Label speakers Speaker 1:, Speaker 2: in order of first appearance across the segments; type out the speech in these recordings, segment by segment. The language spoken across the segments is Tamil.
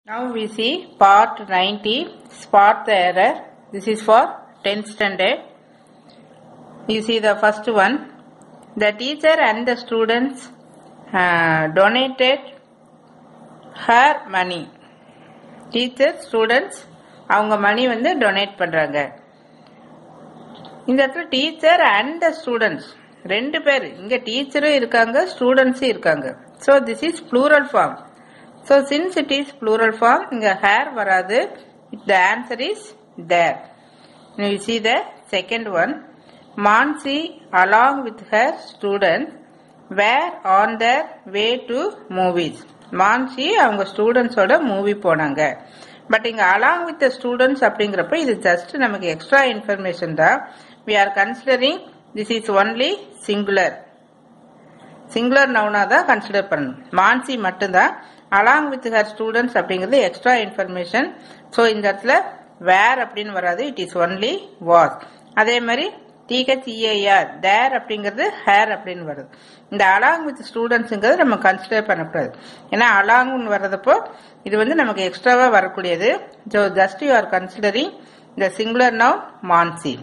Speaker 1: Now we see part 90, spot the error. This is for 10th standard. You see the first one. The teacher and the students uh, donated her money. Teacher, students, அவங்க மணி வந்து டொனேட் பண்றாங்க இந்த இடத்துல டீச்சர் அண்ட் த ஸ்டூடெண்ட்ஸ் ரெண்டு பேர் இங்க டீச்சரும் இருக்காங்க ஸ்டூடெண்ட்ஸும் இருக்காங்க so this is plural form so since it is plural form இங்க ஹேர் வராது the answer is their you see the second one Mansi along with her student were on the way to movies Mansi அவங்க ஸ்டூடெண்ட்ஸோட மூவி போனாங்க பட் இங்க அலாங் வித் ஸ்டூடெண்ட்ஸ் அப்படிங்கிறப்ப இது ஜஸ்ட் நமக்கு எக்ஸ்ட்ரா இன்ஃபர்மேஷன் தான் we are considering this is only singular singular நவுனா தான் கன்சிடர் பண்ணணும் மான்சி மட்டும்தான் அலாங் வித் ஹர் ஸ்டூடெண்ட்ஸ் அப்படிங்கிறது எக்ஸ்ட்ரா இன்ஃபர்மேஷன் ஸோ இந்த இடத்துல வேர் அப்படின்னு வராது இட் இஸ் ஒன்லி வாஸ் அதே மாதிரி டிஹெச்இஏஆர் தேர் அப்படிங்கிறது ஹேர் அப்படின்னு வருது இந்த அலாங் வித் ஸ்டூடெண்ட்ஸுங்கிறது நம்ம கன்சிடர் பண்ணக்கூடாது ஏன்னா அலாங்னு வர்றதப்போ இது வந்து நமக்கு எக்ஸ்ட்ராவா வரக்கூடியது so just you are considering இந்த சிங்குலர் நவ் மான்சி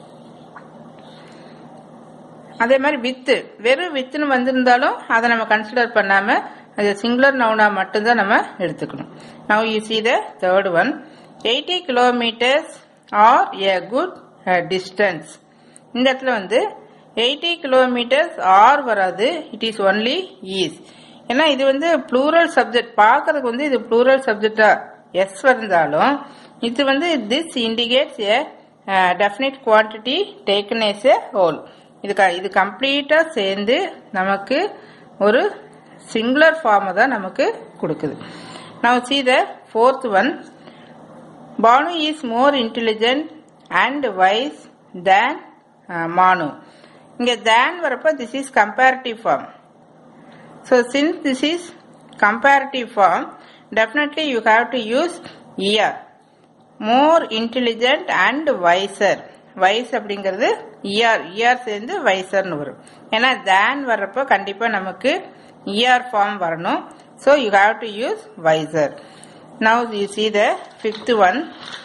Speaker 1: அதே மாதிரி வித்து வெறும் வித்துன்னு வந்திருந்தாலும் அதை நம்ம கன்சிடர் பண்ணாம அது சிங்குலர் நவுனா மட்டும்தான் நம்ம எடுத்துக்கணும் now you see the third one eighty kilometres are a good distance இந்த இடத்துல வந்து எயிட்டி கிலோமீட்டர்ஸ் ஆர் வராது இட் இஸ் ஒன்லி ஈஸ் ஏன்னா இது வந்து ப்ளூரல் சப்ஜெக்ட் பார்க்கறதுக்கு வந்து இது ப்ளூரல் சப்ஜெக்டா எஸ் வந்தாலும் இது வந்து this indicates a definite quantity taken as a whole இது இது கம்ப்ளீட்டா சேர்ந்து நமக்கு ஒரு சிங்குலர் ஃபார்மை தான் நமக்கு கொடுக்குது நான் see the fourth one Bhanu is more intelligent and wise than Manu இங்க தேன் வரப்ப this is comparative form so since this is comparative form definitely you have to use er more intelligent and wiser wise அப்படிங்கிறது இஆர் இஆர் சேர்ந்து வைசர்னு வரும் ஏன்னா தேன் வர்றப்போ கண்டிப்பா நமக்கு இஆர் ஃபார்ம் வரணும் so you have to use wiser now you see the fifth one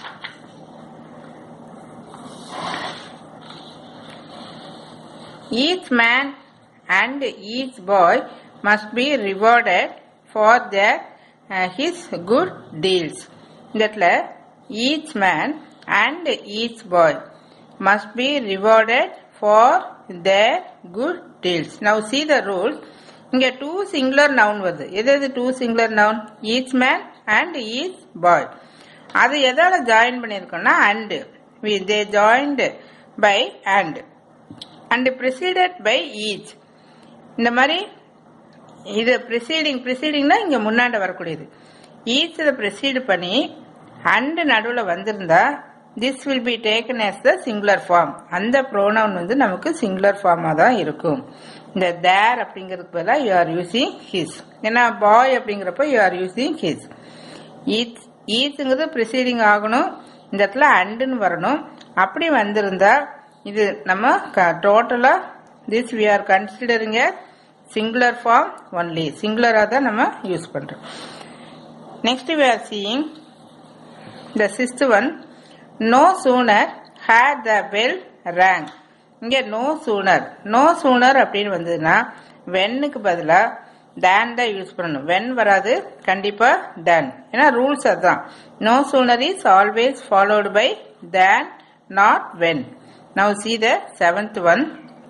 Speaker 1: each man and each boy must be rewarded for their uh, his good deeds இந்த இடத்துல each man and each boy must be rewarded for their good deeds now see the rule இங்க டூ சிங்குலர் நவுன் வருது எது எது two singular noun each man and each boy அது எதால ஜாயின் பண்ணிருக்கோம்னா and they joined by and and preceded by each இந்த மாதிரி இது ப்ரிசீடிங் ப்ரிசீடிங்னா இங்க முன்னாடி வரக்கூடியது ஈச் இதை ப்ரிசீடு பண்ணி அண்ட் நடுவில் வந்திருந்தா this will be taken as the singular form அந்த ப்ரோனவுன் வந்து நமக்கு சிங்குலர் ஃபார்மா தான் இருக்கும் இந்த தேர் அப்படிங்கிறதுக்கு பதிலாக யூ ஆர் யூசிங் ஹிஸ் ஏன்னா பாய் அப்படிங்கிறப்ப you are using his each ஈச்சுங்கிறது ப்ரிசீடிங் ஆகணும் இந்த இடத்துல அண்டுன்னு வரணும் அப்படி வந்திருந்தா இது நம்ம டோட்டலா this we are considering singular form only சிங்குலரா தான் நம்ம யூஸ் பண்றோம் next we are seeing the sixth one no sooner had the bell rang இங்க நோ சூனர் நோ சூனர் அப்படின்னு வந்ததுன்னா வென்னுக்கு பதிலா தேன் தான் யூஸ் பண்ணணும் வென் வராது கண்டிப்பா தேன் ஏன்னா ரூல்ஸ் அதுதான் no sooner is always followed by than not when Now see the seventh one.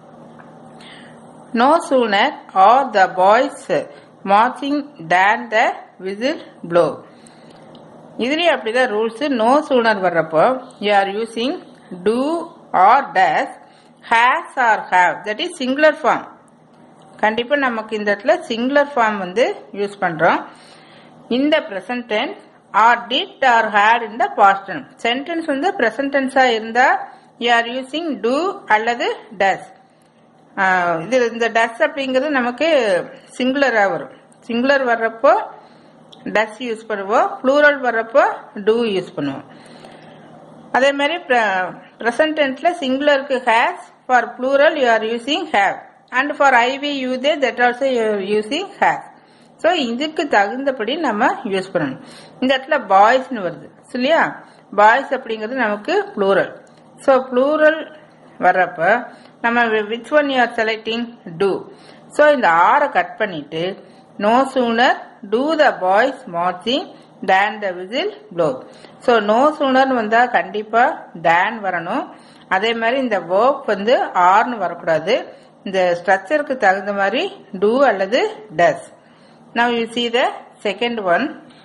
Speaker 1: No sooner are the boys marching than the whistle blow. இதுலயே அப்படிதான் ரூல்ஸ் நோ சூனர் வர்றப்போ you are using do or does has or have that is singular form கண்டிப்பா நமக்கு இந்த இடத்துல சிங்குலர் ஃபார்ம் வந்து யூஸ் பண்றோம் இந்த present tense or did or had in the past sentence வந்து பிரசன்ட் டென்ஸா இருந்தா யூ ஆர் யூசிங் டூ அல்லது டஸ் இது இந்த டஸ் அப்படிங்கிறது நமக்கு சிங்குலரா வரும் சிங்குலர் வர்றப்போ டஸ் யூஸ் பண்ணுவோம் ப்ளூரல் வர்றப்போ டூ யூஸ் பண்ணுவோம் அதே மாதிரி பிரசன்ட் டென்ஸ்ல சிங்குலருக்கு has for plural you are using have and for I we you they that also you are using has so இதுக்கு தகுந்தபடி நம்ம யூஸ் பண்ணணும் இந்த இடத்துல பாய்ஸ்னு வருது இல்லையா பாய்ஸ் அப்படிங்கிறது நமக்கு ப்ளூரல் ஸோ ப்ளூரல் வர்றப்ப நம்ம which one you are selecting do so இந்த ஆரை கட் பண்ணிட்டு no sooner do the boys marching than the whistle blow so no sooner வந்தா கண்டிப்பா டேன் வரணும் அதே மாதிரி இந்த வேர்ப் வந்து ஆர்னு வரக்கூடாது இந்த ஸ்ட்ரக்சருக்கு தகுந்த மாதிரி டூ அல்லது does now you see the second one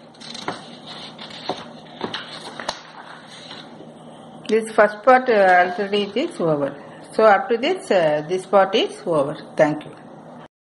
Speaker 1: this first part uh, already it is over so up to this uh, this part is over thank you